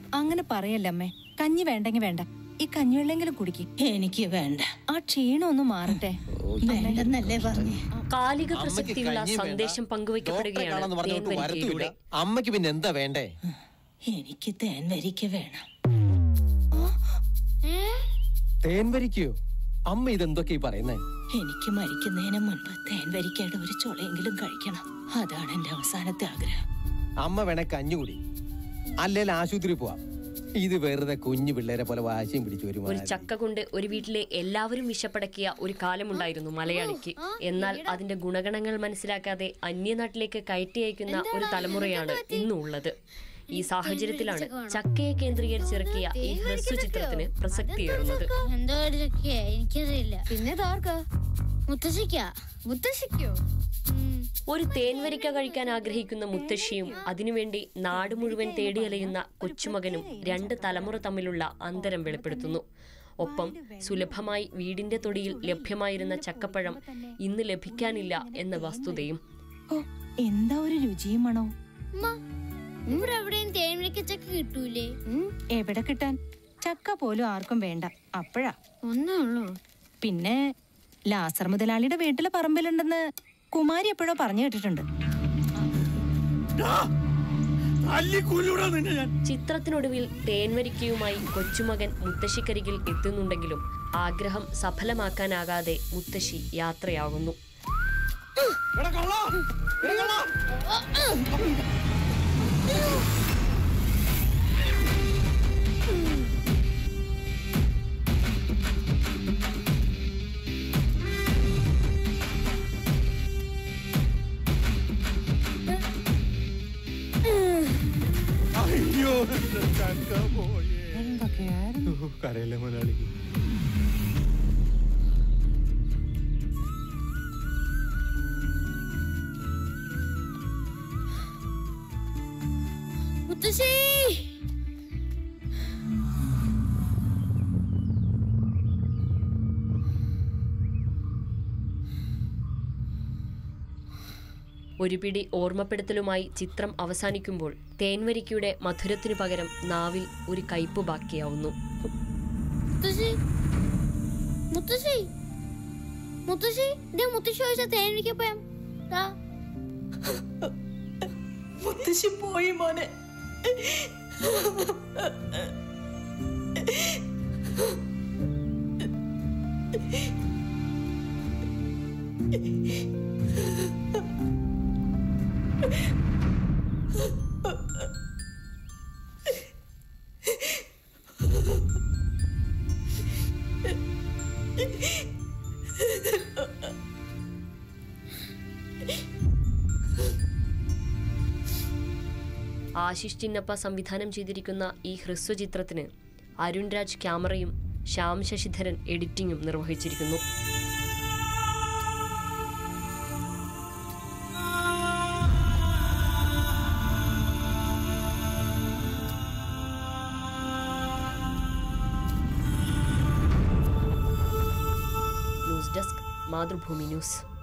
അങ്ങനെ പറയല്ല അമ്മേ കഞ്ഞി വേണ്ടെങ്കി വേണ്ട ഈ കഞ്ഞിവെള്ളെങ്കിലും കുടിക്ക് എനിക്ക് വേണ്ട ആ ക്ഷീണം ഒന്ന് മാറട്ടെ വേണ്ടെന്നല്ലേ പറഞ്ഞേ കാലിക അമ്മയ്ക്ക് പ്രസക്തിയുള്ള കഞ്ഞിയും വേണ്ട, സന്ദേശം ഡോക്ടറെ പങ്കുവയ്ക്കപ്പെടുകയാണ് കാണാന്ന് പറഞ്ഞോണ്ട് വരത്തുമില്ല തേൻവരിക്കയിലൂടെ അമ്മയ്ക്ക് പിന്നെ എന്താ വേണ്ടേ എനിക്ക് തേൻ വരിക്ക വേണം തേൻ വരിക്കയോ അമ്മ ഇതെന്തൊക്കെ ഈ പറയുന്നേ എനിക്ക് മരിക്കുന്നതിന് മുൻപ് തേൻ വരിക്കയുടെ ഒരു ചുളയെങ്കിലും കഴിക്കണം അതാണ് എന്റെ അവസാനത്തെ ആഗ്രഹം അമ്മ വേണേ കഞ്ഞുകൂടി അല്ലെങ്കിൽ ആശുപത്രി പോവാം ഇത് വെറുതെ കുഞ്ഞു പിള്ളേരെ പോലെ വാശിയും പിടിച്ചു ഒരു വരും ചക്ക കൊണ്ട് ഒരു വീട്ടിലെ എല്ലാവരും വിശപ്പടക്കിയ ഒരു കാലമുണ്ടായിരുന്നു മലയാളിക്ക് എന്നാൽ അതിന്റെ ഗുണഗണങ്ങൾ മനസ്സിലാക്കാതെ അന്യനാട്ടിലേക്ക് കയറ്റി അയക്കുന്ന ഒരു തലമുറയാണ് ഇന്നുള്ളത് ഈ സാഹചര്യത്തിലാണ് ചക്കയെ കേന്ദ്രീകരിച്ചിറക്കിയ ഈ ഹ്രസ്വ ചിത്രത്തിന് പ്രസക്തിയേറുന്നത് എന്തോ ഒരു ചക്കയാ എനിക്കറിയില്ല പിന്നെ ഇതാർക്കാ മുത്തശ്ശിക്കാ മുത്തശ്ശിക്കോ ഒരു തേൻവരിക്ക കഴിക്കാൻ ആഗ്രഹിക്കുന്ന മുത്തശ്ശിയും അതിനുവേണ്ടി നാട് മുഴുവൻ തേടിയലയുന്ന കൊച്ചുമകനും രണ്ട് തലമുറ തമ്മിലുള്ള അന്തരം വെളിപ്പെടുത്തുന്നു ഒപ്പം സുലഭമായി വീടിന്റെ തൊടിയിൽ ലഭ്യമായിരുന്ന ചക്കപ്പഴം ഇന്ന് ലഭിക്കാനില്ല എന്ന വസ്തുതയും ഓ എന്താ ഒരു രുചിയും മണോ ഇവിടെ എവിടെയും തേൻവരിക്ക ചക്ക കിട്ടൂലേ എവിടെ കിട്ടാൻ ചക്ക പോലും ആർക്കും വേണ്ട അപ്പഴാ ഒന്നേ ഉള്ളൂ പിന്നെ ലാസർ മുതലാളിയുടെ വീട്ടിലെ പറമ്പിലുണ്ടെന്ന് കുമാരി എപ്പോഴോ പറഞ്ഞു കേട്ടിട്ടുണ്ട് ചിത്രത്തിനൊടുവിൽ തേൻവരിക്കയുമായി കൊച്ചുമകൻ മുത്തശ്ശിക്കരികിൽ എത്തുന്നുണ്ടെങ്കിലും ആഗ്രഹം സഫലമാക്കാനാകാതെ മുത്തശ്ശി യാത്രയാകുന്നു കരയിലെ മുതലാളി മുത്തശ്ശി ഒരു പിടി ഓർമ്മപ്പെടുത്തലുമായി ചിത്രം അവസാനിക്കുമ്പോൾ തേൻവരിക്കയുടെ മധുരത്തിനു പകരം നാവിൽ ഒരു കയ്പ് ബാക്കിയാവുന്നു മുത്തശ്ശി മുത്തശ്ശി മുത്തശ്ശി ഇതേ മുത്തശ്ശി ചോദിച്ച തേൻവരിക്കപ്പയം ദാ മുത്തശ്ശി പോയി മോനെ ആശിഷ് ചിന്നപ്പ സംവിധാനം ചെയ്തിരിക്കുന്ന ഈ ഹ്രസ്വ ചിത്രത്തിന് അരുൺ രാജ് ക്യാമറയും ശ്യാം ശശിധരൻ എഡിറ്റിംഗും നിർവഹിച്ചിരിക്കുന്നു ന്യൂസ് ഡെസ്ക് മാതൃഭൂമി ന്യൂസ്